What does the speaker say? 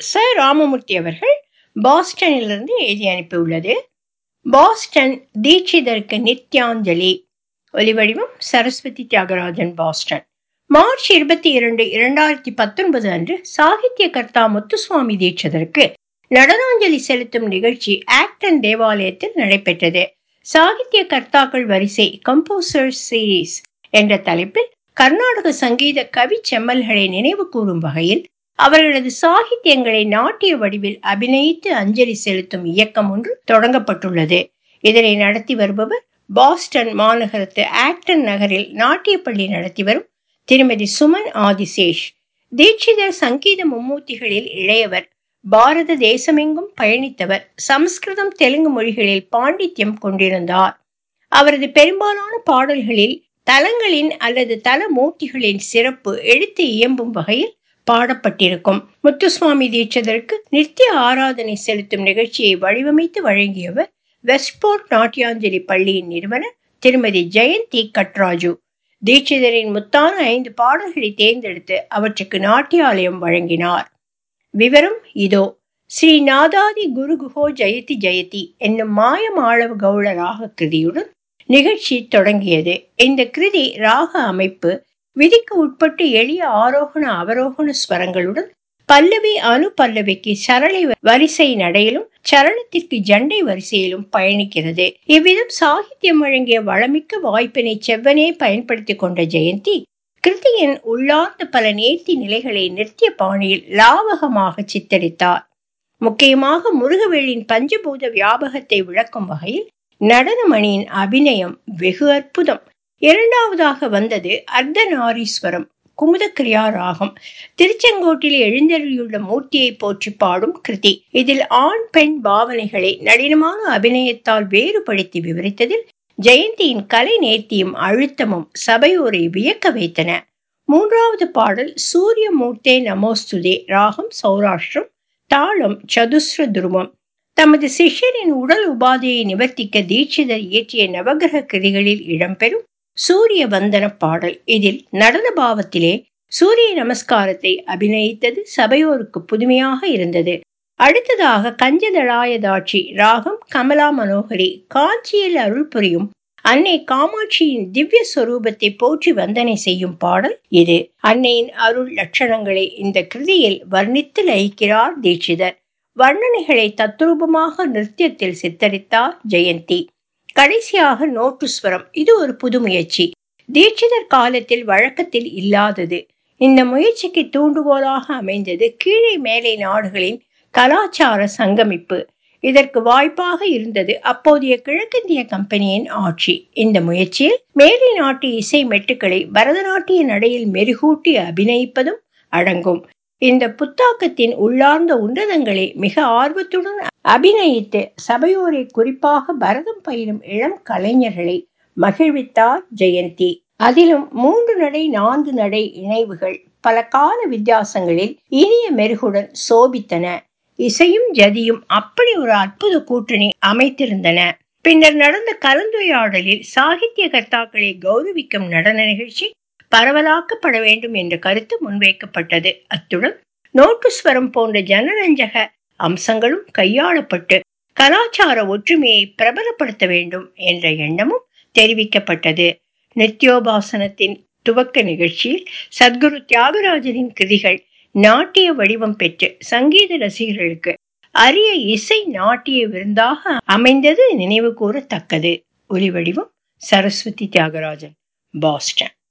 ச ராமமூர்த்தி அவர்கள் பாஸ்டனிலிருந்து எழுதி அனுப்பியுள்ளது பாஸ்டன் தீட்சிதருக்கு நித்யாஞ்சலி ஒலிவடிவம் சரஸ்வதி தியாகராஜன் பாஸ்டன் மார்ச் இருபத்தி இரண்டு இரண்டாயிரத்தி பத்தொன்பது அன்று சாகித்ய கர்த்தா முத்துசுவாமி தீட்சிதருக்கு நடனாஞ்சலி செலுத்தும் நிகழ்ச்சி ஆக்டன் தேவாலயத்தில் நடைபெற்றது சாகித்ய கர்த்தாக்கள் வரிசை கம்போசர்ஸ் சீரீஸ் என்ற தலைப்பில் கர்நாடக சங்கீத கவி செம்மல்களை நினைவு கூறும் வகையில் அவர்களது சாகித்யங்களை நாட்டிய வடிவில் அபிநயித்து அஞ்சலி செலுத்தும் இயக்கம் ஒன்று தொடங்கப்பட்டுள்ளது இதனை நடத்தி வருபவர் பாஸ்டன் மாநகரத்து ஆக்டன் நகரில் நாட்டிய பள்ளி நடத்தி வரும் திருமதி சுமன் ஆதிசேஷ் தீட்சிதர் சங்கீத மும்மூர்த்திகளில் இளையவர் பாரத தேசமெங்கும் பயணித்தவர் சமஸ்கிருதம் தெலுங்கு மொழிகளில் பாண்டித்யம் கொண்டிருந்தார் அவரது பெரும்பாலான பாடல்களில் தலங்களின் அல்லது தல மூர்த்திகளின் சிறப்பு எடுத்து இயம்பும் வகையில் பாடப்பட்டிருக்கும் முத்துசுவாமி தீட்சிதருக்கு நித்திய ஆராதனை செலுத்தும் நிகழ்ச்சியை வடிவமைத்து வழங்கியவர் வெஸ்ட்போர்ட் நாட்டியாஞ்சலி பள்ளியின் நிறுவனர் திருமதி ஜெயந்தி கட்ராஜு தீட்சிதரின் முத்தான ஐந்து பாடல்களை தேர்ந்தெடுத்து அவற்றுக்கு நாட்டியாலயம் வழங்கினார் விவரம் இதோ ஸ்ரீ நாதாதி குரு குஹோ ஜெயதி ஜெயதி என்னும் மாயமாளவ கௌள ராக கிருதியுடன் நிகழ்ச்சி தொடங்கியது இந்த கிருதி ராக அமைப்பு விதிக்கு உட்பட்டு எளிய ஆரோகண அவரோகண ஸ்வரங்களுடன் பல்லவி அனு பல்லவிக்கு சரளை வரிசை நடையிலும் சரணத்திற்கு ஜண்டை வரிசையிலும் பயணிக்கிறது இவ்விதம் சாகித்யம் வழங்கிய வளமிக்க வாய்ப்பினை செவ்வனே பயன்படுத்திக் கொண்ட ஜெயந்தி கிருதியின் உள்ளார்ந்த பல நேர்த்தி நிலைகளை நிறுத்திய பாணியில் லாவகமாக சித்தரித்தார் முக்கியமாக முருகவேளின் பஞ்சபூத வியாபகத்தை விளக்கும் வகையில் நடனமணியின் அபிநயம் வெகு அற்புதம் இரண்டாவதாக வந்தது அர்த்தநாரீஸ்வரம் குமுதக்கிரியா ராகம் திருச்செங்கோட்டில் எழுந்தருளியுள்ள மூர்த்தியை போற்றி பாடும் கிருதி இதில் ஆண் பெண் பாவனைகளை நளினமான அபிநயத்தால் வேறுபடுத்தி விவரித்ததில் ஜெயந்தியின் கலை நேர்த்தியும் அழுத்தமும் சபையோரை வியக்க வைத்தன மூன்றாவது பாடல் சூரிய மூர்த்தே நமோஸ்துதே ராகம் சௌராஷ்டிரம் தாளம் சதுஸ்ர துருவம் தமது சிஷ்யரின் உடல் உபாதையை நிவர்த்திக்க தீட்சிதர் இயற்றிய நவகிரக கிரிகளில் இடம்பெறும் சூரிய வந்தன பாடல் இதில் நடன பாவத்திலே சூரிய நமஸ்காரத்தை அபிநயித்தது சபையோருக்கு புதுமையாக இருந்தது அடுத்ததாக கஞ்சதளாயதாட்சி ராகம் கமலா மனோகரி காஞ்சியில் அருள் புரியும் அன்னை காமாட்சியின் திவ்ய சொரூபத்தை போற்றி வந்தனை செய்யும் பாடல் இது அன்னையின் அருள் லட்சணங்களை இந்த கிருதியில் வர்ணித்து லயிக்கிறார் தீட்சிதர் வர்ணனைகளை தத்ரூபமாக நிருத்தியத்தில் சித்தரித்தார் ஜெயந்தி கடைசியாக நோட்டுஸ்வரம் இது ஒரு புது முயற்சி தீட்சிதர் காலத்தில் வழக்கத்தில் இல்லாதது இந்த முயற்சிக்கு தூண்டுகோலாக அமைந்தது கீழே மேலை நாடுகளின் கலாச்சார சங்கமிப்பு இதற்கு வாய்ப்பாக இருந்தது அப்போதைய கிழக்கிந்திய கம்பெனியின் ஆட்சி இந்த முயற்சியில் மேலை நாட்டு இசை மெட்டுக்களை பரதநாட்டிய நடையில் மெருகூட்டி அபிநயிப்பதும் அடங்கும் இந்த புத்தாக்கத்தின் உள்ளார்ந்த உன்னதங்களை மிக ஆர்வத்துடன் அபிநயித்து சபையோரை குறிப்பாக பரதம் பயிலும் இளம் கலைஞர்களை மகிழ்வித்தார் ஜெயந்தி அதிலும் மூன்று நடை நான்கு நடை இணைவுகள் பல கால வித்தியாசங்களில் இனிய மெருகுடன் சோபித்தன இசையும் ஜதியும் அப்படி ஒரு அற்புத கூட்டணி அமைத்திருந்தன பின்னர் நடந்த கலந்துரையாடலில் சாகித்ய கர்த்தாக்களை கௌரவிக்கும் நடன நிகழ்ச்சி பரவலாக்கப்பட வேண்டும் என்ற கருத்து முன்வைக்கப்பட்டது அத்துடன் நோட்டுஸ்வரம் போன்ற ஜனரஞ்சக அம்சங்களும் கையாளப்பட்டு கலாச்சார ஒற்றுமையை பிரபலப்படுத்த வேண்டும் என்ற எண்ணமும் தெரிவிக்கப்பட்டது நித்யோபாசனத்தின் துவக்க நிகழ்ச்சியில் சத்குரு தியாகராஜனின் கிருதிகள் நாட்டிய வடிவம் பெற்று சங்கீத ரசிகர்களுக்கு அரிய இசை நாட்டிய விருந்தாக அமைந்தது நினைவு கூறத்தக்கது ஒலி வடிவம் சரஸ்வதி தியாகராஜன் பாஸ்டன்